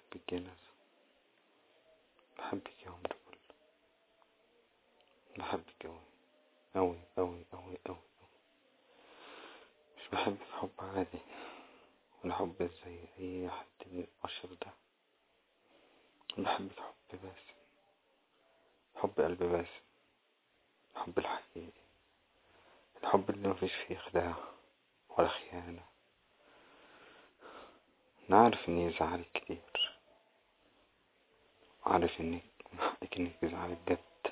بحبك يا ناس بحبك يا عمري كله بحبك أوي أوي أوي أوي أوي مش بحبك حب عادي ولا حب زي أي حد من البشر ده بحبك حب باسم حب قلب باسم الحب الحقيقي الحب اللي مفيش فيه خداع ولا خيانة أنا عارف إني زعلك كتير عارف إنك من حقك إنك تزعلي بجد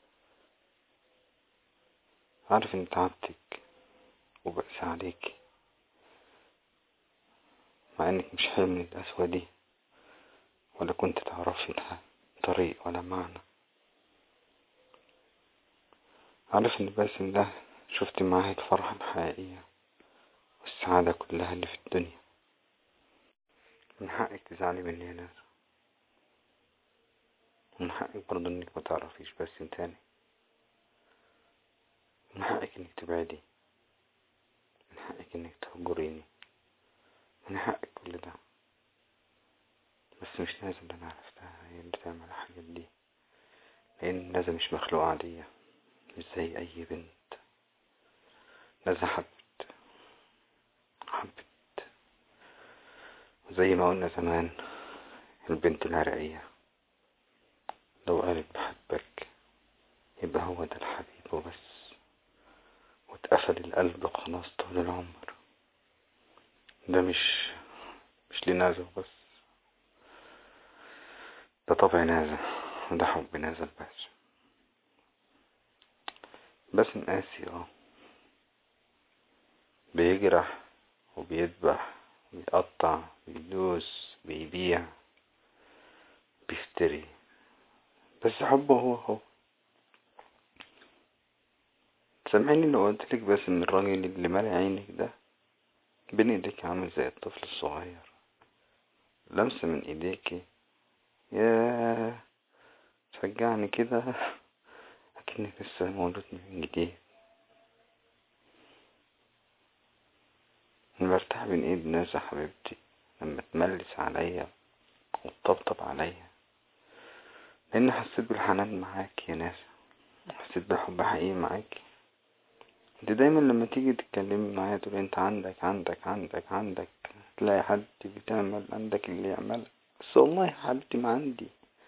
عارف إني تعبتك وبأس عليكي مع إنك مش حلم القسوة دي ولا كنت تعرفي لها طريق ولا معنى عارف إن باسم ده شفت معاه الفرحة الحقيقية والسعادة كلها اللي في الدنيا من حقك تزعلي مني يا ناس من حقك برضه انك ما تعرفيش باسم تاني من حقك انك تبعدي من حقك انك تهجريني من حقك كل ده بس مش نازل اللي انا عرفتها هي اللي تعمل الحاجات دي لان نازل مش مخلوقة عادية مش زي اي بنت نازل حبت حبت وزي ما قلنا زمان البنت العرقية لو قالت بحبك يبقى هو ده الحبيب وبس واتقفل القلب خلاص طول العمر ده مش مش لنازل بس ده طبع نازل وده حب نازل بس بس قاسي اه بيجرح وبيذبح بيقطع بيدوس بيبيع بيفتري بس حبه هو هو سامعني لو قلتلك بس ان الراجل اللي مالي عينك ده بين ايديك عامل زي الطفل الصغير لمسة من ايديكي يا تشجعني كده اكنك لسه مولود من جديد انا برتاح بين ايد ناس يا حبيبتي لما تملس عليا وتطبطب عليا لان حسيت بالحنان معاك يا ناس حسيت بالحب حقيقي معاك انت دايما لما تيجي تتكلمي معايا تقول انت عندك عندك عندك عندك تلاقي حد بتعمل عندك اللي يعمل بس والله يا حبيبتي ما عندي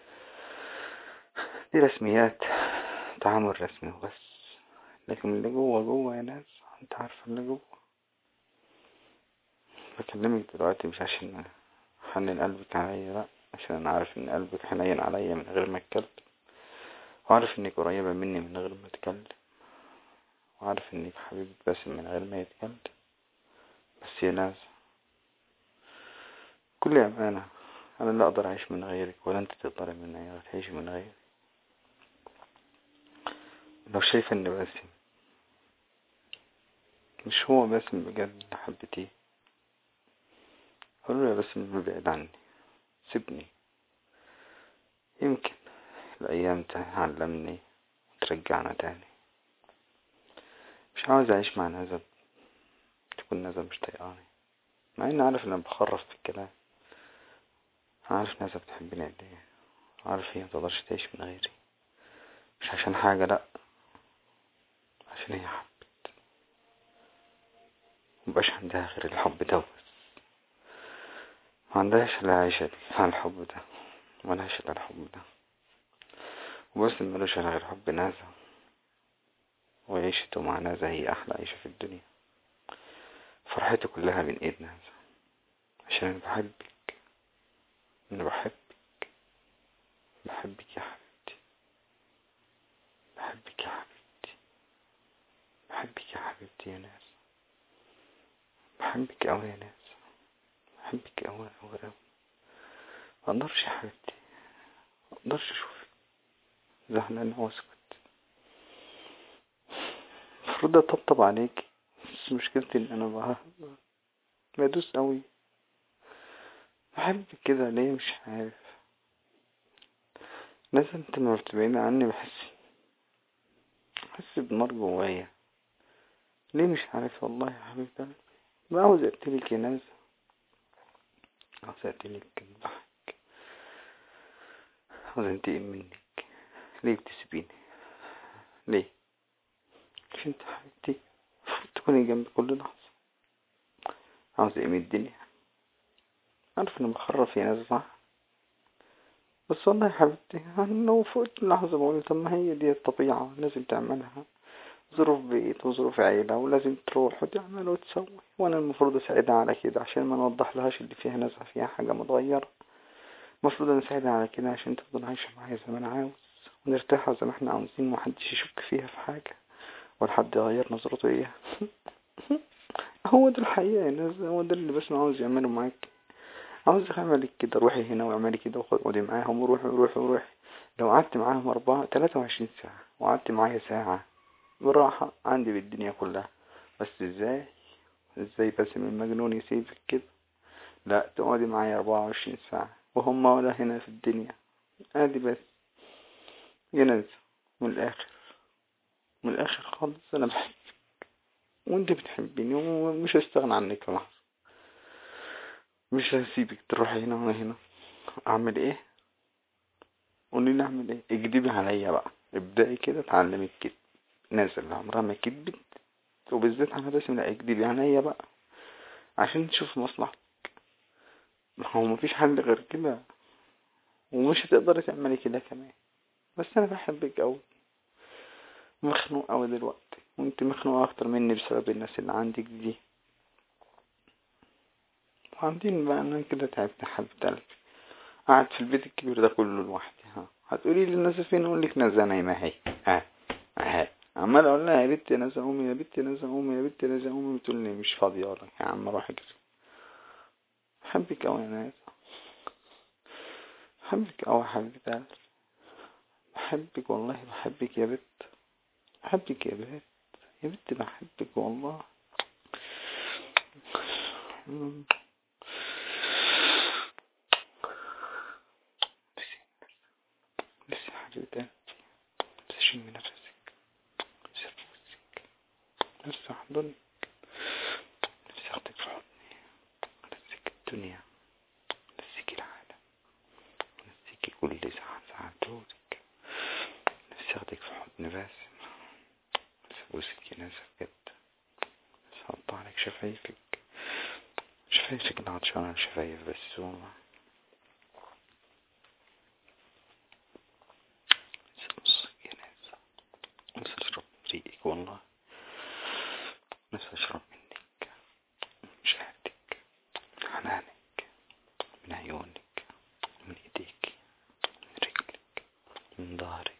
دي رسميات تعامل رسمي وبس لكن اللي جوه جوه يا ناس انت عارفه اللي جوه بكلمك دلوقتي مش عشان احنن قلبك عليا لا عشان انا عارف ان قلبك حنين عليا من غير ما اتكلم وعارف انك قريبة مني من غير ما اتكلم وعارف انك حبيبة باسم من غير ما يتكلم بس يا ناس كل امانة انا لا اقدر اعيش من غيرك ولا انت تقدري من غيري تعيش من غيري لو شايفة ان باسم مش هو باسم بجد اللي حبيتيه قولوا يا باسم ابعد عني سيبني يمكن الأيام تعلمني وترجعنا تاني مش عاوز أعيش مع نزب تكون نزب مش طيقاني مع إني عارف إن أنا بخرف في الكلام عارف نزب بتحبني قد إيه عارف هي متقدرش تعيش من غيري مش عشان حاجة لأ عشان هي حبت مبقاش عندها غير الحب ده بس ما عندهاش لا عيشة على الحب ده ولا عيشة على الحب ده وبس ملوش على غير حب نازا وعيشته مع نازا هي أحلى عيشة في الدنيا فرحته كلها بين إيد نازا عشان أنا بحبك أنا بحبك بحبك يا حبيبتي بحبك يا حبيبتي بحبك يا حبيبتي يا ناس بحبك أوي يا ناس بحبك أوي أوي أوي مقدرش يا حبيبتي مقدرش أشوفك زعلانة واسكت المفروض أطبطب عليك بس مشكلتي إن أنا بدوس أوي بحبك كده ليه مش عارف لازم انت لما بتبعدي عني بحس بحس بنار جوايا ليه مش عارف والله يا حبيبي قلبي عاوز اقتلك يا ناس عاوز اقتلك الضحك عاوز انتقم منك ليه بتسيبيني ليه مش انت حبيبتي تكوني جنبي كل لحظة عاوز ايه من الدنيا عارف اني بخرف يا ناس صح بس والله يا حبيبتي انا لو فوت لحظة بقول طب ما هي دي الطبيعة لازم تعملها ظروف بيت وظروف عيلة ولازم تروح وتعمل وتسوي وانا المفروض اساعدها على كده عشان ما نوضح لهاش اللي فيها نزعة فيها حاجة متغيرة المفروض انا اساعدها على كده عشان تفضل عايشة معايا زي ما انا عاوز ونرتاح زي ما احنا عاوزين ومحدش يشك فيها في حاجة ولا حد يغير نظرته اياها هو ده الحقيقة يا ناس هو ده اللي بس عاوز يعمله معاك عاوز اعملك كده روحي هنا واعملي كده وخدي معاهم وروحي وروحي وروحي لو قعدت معاهم أربعة تلاتة وعشرين ساعة وقعدت معايا ساعة براحة عندي بالدنيا كلها بس ازاي ازاي بس من مجنون يسيبك كده لا تقعدي معايا أربعة وعشرين ساعة وهم ولا هنا في الدنيا ادي بس جنازة من الآخر من الآخر خالص أنا بحبك وانت بتحبيني ومش هستغنى عنك لحظة مش هسيبك تروحي هنا وانا هنا اعمل ايه قولي لي اعمل ايه اكدبي عليا بقى ابدأي كده اتعلمي الكذب الناس اللي عمرها ما كدبت وبالذات على باسم لا اكدبي عليا بقى عشان تشوف مصلحتك ما هو مفيش حل غير كده ومش هتقدري تعملي كده كمان بس انا بحبك اوي مخنوق اوي دلوقتي وانت مخنوقة اكتر مني بسبب الناس اللي عندك دي وبعدين بقى انا كده تعبت حبيبة قلبي قاعد في البيت الكبير ده كله لوحدي ها هتقولي لي الناس فين اقول لك نازله نايمه اهي ها اهي عمال اقول لها يا بنت يا نازله قومي يا بنت يا نازله قومي يا بنت يا نازله قومي بتقول لي مش فاضيه ولا يا عم روح اجري بحبك اوي يا ناس بحبك اوي يا حبيبة قلبي بحبك والله بحبك يا بنت بحبك يا بنت يا بنت بحبك والله بس يا حبيبتي بس شمي نفسك بس افوزك بس احضنك نفسي اخدك في حضني نفسك الدنيا نفسك العالم نفسك كل ساعة ساعتك نفسي اخدك في حضني باسم بس ابوسك يا ناس بجد بس اقطع لك شفايفك شفايفك اللي عطشانة الشفايف بس والله نفسي أشرب ريقك والله نفسي أشرب منك مشاعرك حنانك من عيونك من ايديك من رجلك من ظهرك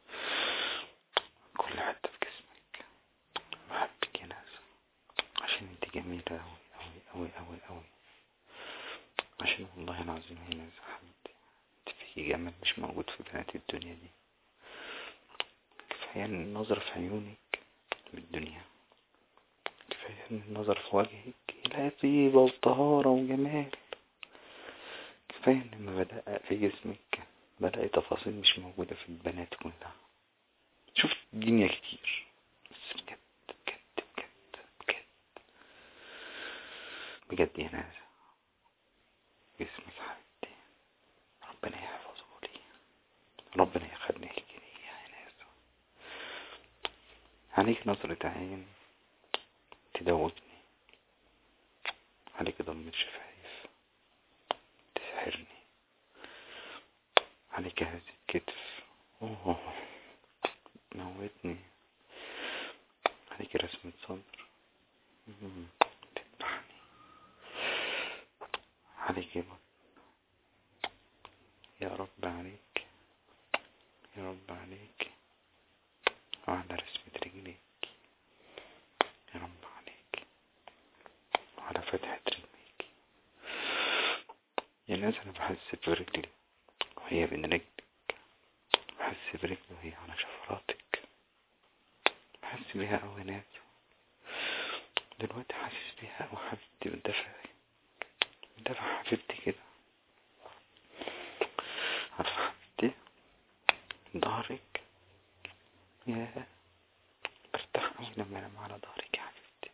كل حتة في جسمك بحبك يا ناس عشان انت جميلة أوي أوي أوي أوي أوي عشان والله العظيم يا ناس حبيبتي انت فيكي جمال مش موجود في بنات الدنيا دي كفاية النظر في عيونك بالدنيا كفاية النظر في وجهك يلاقي طيبة وطهارة وجمال كفاية ان لما بدقق في جسمك بلاقي تفاصيل مش موجودة في البنات كلها شفت الدنيا كتير بس بجد بجد بجد بجد بجد يا ناس جسمك حبيبتي ربنا يحفظه لي ربنا يخليك لي يا ناس عليك نظرة عين تدوبني عليك ضمة شفايف تسحرني عليك هزة كتف أوه موتني عليك رسمة صدر مم. تذبحني عليك بطن يا رب عليك يا رب عليك وعلى رسمة رجليك يا رب عليك وعلى فتحة رجليك يا ناس أنا بحس برجلي وهي بين رجلك بحس برجلي وهي على شفراتك بحس بيها أوي يا ناس دلوقتي حاسس بيها أوي حبيبتي بالدفع بالدفع حبيبتي كده عارفة حبيبتي ظهرك يا برتاح أوي لما أنام على ظهرك يا حبيبتي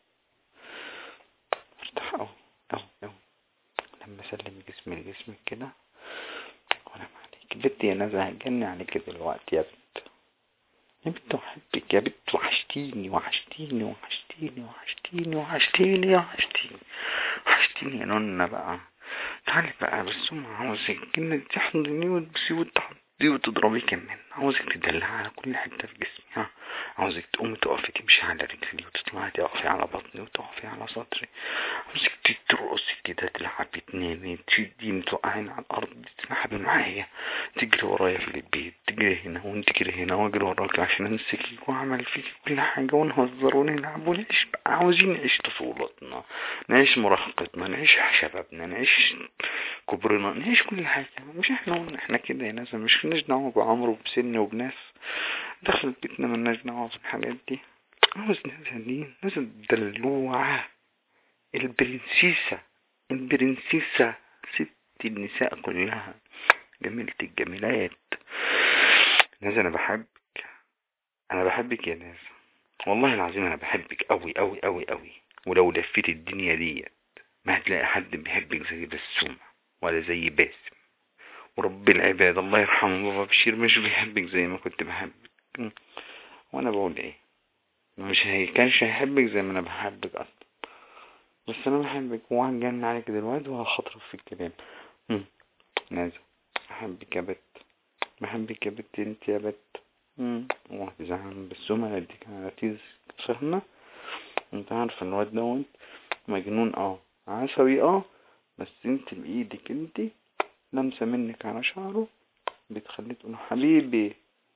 برتاح أوي أوي أوي لما أسلم جسمي لجسمك كده وأنام عليك بنت يا نازل هتجنن عليك دلوقتي يا بنت يا بنت وحبك يا بنت وحشتيني وحشتيني وحشتيني وحشتيني وحشتيني وحشتيني وحشتيني يا نونا بقى تعالي بقى بس هم عاوزك انك تحضني وتبسي وتحضي وتضربي كمان عاوزك تدلعي على كل حتة في جسمي ها عاوزك تقومي تقفي تمشي على رجلي وتطلعي تقفي على بطني وتقفي على صدري عاوزك ترقصي كده تلعبي تنامي تشدي توقعين على الأرض تلعبي معايا تجري ورايا في البيت تجري هنا وتجري هنا واجري وراك عشان امسكك واعمل فيك كل حاجة ونهزر ونلعب ونعيش بقى عاوزين نعيش طفولتنا نعيش مراهقتنا نعيش شبابنا نعيش كبرنا نعيش كل حاجة مش احنا قلنا احنا كده يا ناس مش كناش دعوة بعمر وبسن وبناس دخل بيتنا ملناش دعوة بالحاجات دي عاوز ناس دي ناس دلوعة البرنسيسة البرنسيسة ست النساء كلها جميلة الجميلات ناس انا بحبك انا بحبك يا ناس والله العظيم انا بحبك قوي قوي قوي قوي ولو لفيت الدنيا ديت ما هتلاقي حد بيحبك زي بسومة ولا زي باسم ورب العباد الله يرحمه بابا بشير مش بيحبك زي ما كنت بحبك وانا بقول ايه مش هي كانش هيحبك زي ما انا بحبك اصلا بس انا بحبك وهنجن عليك دلوقتي وهخطرف في الكلام نازل بحبك يا بت بحبك يا بت انت يا بت وهتزعل بس هما اديك على تيز فاهمة انت عارف الواد دوت مجنون اه عصبي اه بس انت بايدك انت لمسة منك على شعره بتخليه تقول حبيبي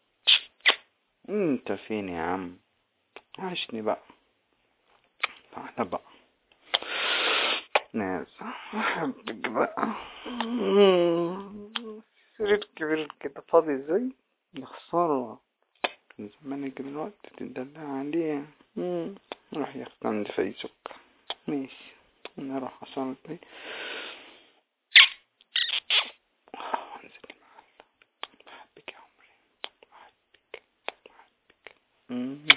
انت فين يا عم عشني بقى تعالى بقى ناس احبك بقى سرير كبير كده فاضي ازاي يا خسارة كان زمانك دلوقتي تدلع عليه راح ياخد عندي فيسك ماشي انا اروح اصلي وانزل بحبك يا عمري بحبك بحبك